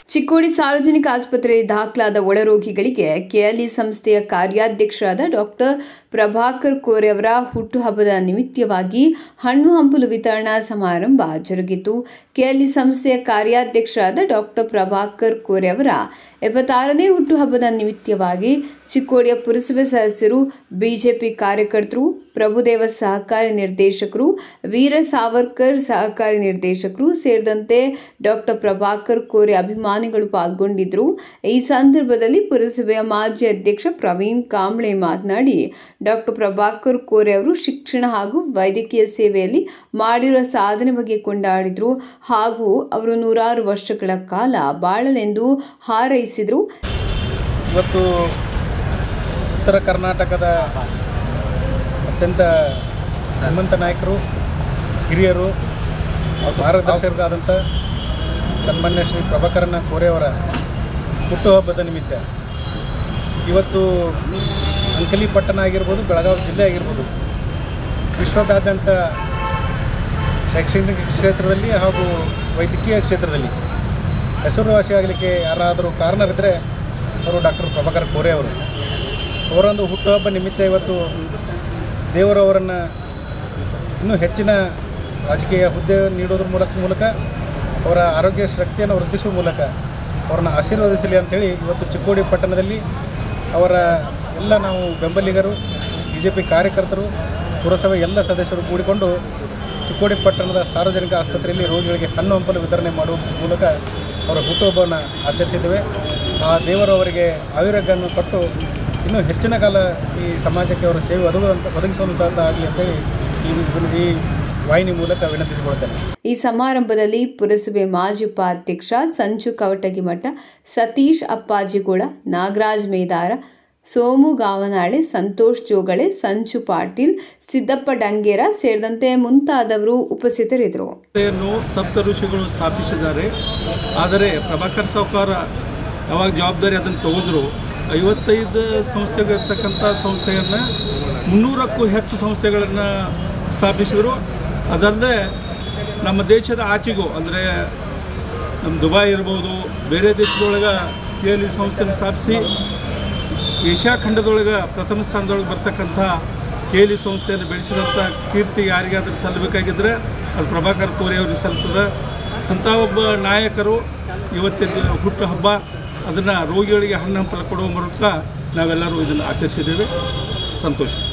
ಚಿಕ್ಕೋಡಿ ಸಾರ್ವಜನಿಕ ಆಸ್ಪತ್ರೆಯಲ್ಲಿ ದಾಖಲಾದ ಒಳರೋಗಿಗಳಿಗೆ ಕೆಎಲ್ಇ ಸಂಸ್ಥೆಯ ಕಾರ್ಯಾಧ್ಯಕ್ಷರಾದ ಡಾಕ್ಟರ್ ಪ್ರಭಾಕರ್ ಕೋರೆ ಅವರ ಹುಟ್ಟುಹಬ್ಬದ ನಿಮಿತ್ತವಾಗಿ ಹಣ್ಣು ಹಂಪಲು ವಿತರಣಾ ಸಮಾರಂಭ ಜರುಗಿತು ಕೆಎಲ್ಇ ಸಂಸ್ಥೆಯ ಕಾರ್ಯಾಧ್ಯಕ್ಷರಾದ ಡಾಕ್ಟರ್ ಪ್ರಭಾಕರ್ ಕೋರೆ ಅವರ ಎಪ್ಪತ್ತಾರನೇ ಹುಟ್ಟುಹಬ್ಬದ ನಿಮಿತ್ತವಾಗಿ ಚಿಕ್ಕೋಡಿಯ ಪುರಸಭೆ ಸದಸ್ಯರು ಬಿಜೆಪಿ ಕಾರ್ಯಕರ್ತರು ಪ್ರಭುದೇವ ಸಹಕಾರಿ ನಿರ್ದೇಶಕರು ವೀರ ಸಾವರ್ಕರ್ ಸಹಕಾರಿ ನಿರ್ದೇಶಕರು ಸೇರಿದಂತೆ ಡಾಕ್ಟರ್ ಪ್ರಭಾಕರ್ ಕೋರೆ ಅಭಿಮಾನಿಗಳು ಪಾಲ್ಗೊಂಡಿದ್ದರು ಈ ಸಂದರ್ಭದಲ್ಲಿ ಪುರಸಭೆಯ ಮಾಜಿ ಅಧ್ಯಕ್ಷ ಪ್ರವೀಣ್ ಕಾಂಬ್ಳೆ ಮಾತನಾಡಿ ಡಾಕ್ಟರ್ ಪ್ರಭಾಕರ್ ಕೋರೆ ಅವರು ಶಿಕ್ಷಣ ಹಾಗೂ ವೈದ್ಯಕೀಯ ಸೇವೆಯಲ್ಲಿ ಮಾಡಿರುವ ಸಾಧನೆ ಬಗ್ಗೆ ಕೊಂಡಾಡಿದರು ಹಾಗೂ ಅವರು ನೂರಾರು ವರ್ಷಗಳ ಕಾಲ ಬಾಳಲೆಂದು ಹಾರೈಸಿದರು ಇವತ್ತು ಉತ್ತರ ಕರ್ನಾಟಕದ ಅತ್ಯಂತ ಶ್ರೀಮಂತ ನಾಯಕರು ಹಿರಿಯರು ಮಾರ್ಗದರ್ಶಕರಾದಂಥ ಸನ್ಮಾನ್ಯ ಶ್ರೀ ಪ್ರಭಾಕರನ ಕೋರೆಯವರ ಹುಟ್ಟುಹಬ್ಬದ ನಿಮಿತ್ತ ಇವತ್ತು ಅಂಕಲಿ ಪಟ್ಟಣ ಆಗಿರ್ಬೋದು ಬೆಳಗಾವಿ ಜಿಲ್ಲೆ ಆಗಿರ್ಬೋದು ವಿಶ್ವದಾದ್ಯಂತ ಶೈಕ್ಷಣಿಕ ಕ್ಷೇತ್ರದಲ್ಲಿ ಹಾಗೂ ವೈದ್ಯಕೀಯ ಕ್ಷೇತ್ರದಲ್ಲಿ ಹೆಸರುವಾಸಿ ಆಗಲಿಕ್ಕೆ ಯಾರಾದರೂ ಕಾರಣರಿದ್ದರೆ ಅವರು ಡಾಕ್ಟರ್ ಪ್ರಭಾಕರ್ ಕೋರೆ ಅವರು ಅವರೊಂದು ಹುಟ್ಟುಹಬ್ಬ ನಿಮಿತ್ತ ಇವತ್ತು ದೇವರವರನ್ನು ಇನ್ನೂ ಹೆಚ್ಚಿನ ರಾಜಕೀಯ ಹುದ್ದೆ ನೀಡೋದ್ರ ಮೂಲಕ ಮೂಲಕ ಅವರ ಆರೋಗ್ಯ ಶಕ್ತಿಯನ್ನು ವೃದ್ಧಿಸುವ ಮೂಲಕ ಅವರನ್ನು ಆಶೀರ್ವದಿಸಲಿ ಅಂಥೇಳಿ ಇವತ್ತು ಚಿಕ್ಕೋಡಿ ಪಟ್ಟಣದಲ್ಲಿ ಅವರ ಎಲ್ಲ ನಾವು ಬೆಂಬಲಿಗರು ಬಿ ಜೆ ಪಿ ಕಾರ್ಯಕರ್ತರು ಪುರಸಭೆ ಎಲ್ಲ ಸದಸ್ಯರು ಕೂಡಿಕೊಂಡು ಚಿಕ್ಕೋಡಿ ಪಟ್ಟಣದ ಸಾರ್ವಜನಿಕ ಆಸ್ಪತ್ರೆಯಲ್ಲಿ ರೋಗಿಗಳಿಗೆ ಹಣ್ಣು ಹಂಪಲು ವಿತರಣೆ ಮಾಡುವ ಮೂಲಕ ಅವರ ಹುಟ್ಟುಹಬ್ಬವನ್ನು ಆಚರಿಸಿದ್ದೇವೆ ಆ ದೇವರು ಅವರಿಗೆ ಆಯುರೋಗ್ಯವನ್ನು ಕೊಟ್ಟು ಇನ್ನೂ ಹೆಚ್ಚಿನ ಕಾಲ ಈ ಸಮಾಜಕ್ಕೆ ಅವರ ಸೇವೆ ಒದಗುವಂಥ ಒದಗಿಸುವಂಥದ್ದಾಗಲಿ ಅಂತೇಳಿ ಈ ಈ ವಾಹಿನಿ ಮೂಲಕ ವಿನಂತಿಸಿಕೊಳ್ತೇನೆ ಈ ಸಮಾರಂಭದಲ್ಲಿ ಪುರಸಭೆ ಮಾಜಿ ಉಪಾಧ್ಯಕ್ಷ ಸಂಚು ಕವಟಗಿಮಠ ಸತೀಶ್ ಅಪ್ಪಾಜಿಗೋಳ ನಾಗರಾಜ್ ಮೇದಾರ ಸೋಮು ಗಾವನಾಳೆ ಸಂತೋಷ್ ಜೋಗಳೆ ಸಂಚು ಪಾಟೀಲ್ ಸಿದ್ದಪ್ಪ ಡಂಗೇರ ಸೇರಿದಂತೆ ಮುಂತಾದವರು ಉಪಸ್ಥಿತರಿದ್ದರು ಸಂಸ್ಥೆಯನ್ನು ಸಪ್ತ ಋಷಿಗಳು ಸ್ಥಾಪಿಸಿದ್ದಾರೆ ಆದರೆ ಪ್ರಭಾಕರ್ ಸಾವ್ಕಾರ ಯಾವಾಗ ಜವಾಬ್ದಾರಿ ಅದನ್ನು ತಗೊಂಡ್ರು ಐವತ್ತೈದು ಸಂಸ್ಥೆಗಳಿರ್ತಕ್ಕಂಥ ಸಂಸ್ಥೆಯನ್ನು ಮುನ್ನೂರಕ್ಕೂ ಹೆಚ್ಚು ಸಂಸ್ಥೆಗಳನ್ನು ಸ್ಥಾಪಿಸಿದರು ಅದಲ್ಲದೆ ನಮ್ಮ ದೇಶದ ಆಚೆಗೂ ಅಂದರೆ ನಮ್ಮ ದುಬೈ ಇರ್ಬೋದು ಬೇರೆ ದೇಶದೊಳಗೆ ಕೆ ಎಲ್ ಇ ಸಂಸ್ಥೆನ ಸ್ಥಾಪಿಸಿ ಏಷ್ಯಾ ಖಂಡದೊಳಗೆ ಪ್ರಥಮ ಸ್ಥಾನದೊಳಗೆ ಬರ್ತಕ್ಕಂಥ ಕೆ ಎಲ್ ಇ ಸಂಸ್ಥೆಯನ್ನು ಬೆಳೆಸಿದಂಥ ಕೀರ್ತಿ ಯಾರಿಗಾದ್ರೂ ಸಲ್ಲಬೇಕಾಗಿದ್ದರೆ ಅದು ಪ್ರಭಾಕರ್ ಕೋರೆ ಅವ್ರಿಗೆ ಸಲ್ಲಿಸ್ತದೆ ಅಂಥ ಒಬ್ಬ ನಾಯಕರು ಇವತ್ತಿನ ಹುಟ್ಟು ಹಬ್ಬ ಅದನ್ನು ರೋಗಿಗಳಿಗೆ ಹಣ್ಣು ಹಂಪಲು ಕೊಡುವ ಮೂಲಕ ನಾವೆಲ್ಲರೂ ಇದನ್ನು ಆಚರಿಸಿದ್ದೇವೆ ಸಂತೋಷ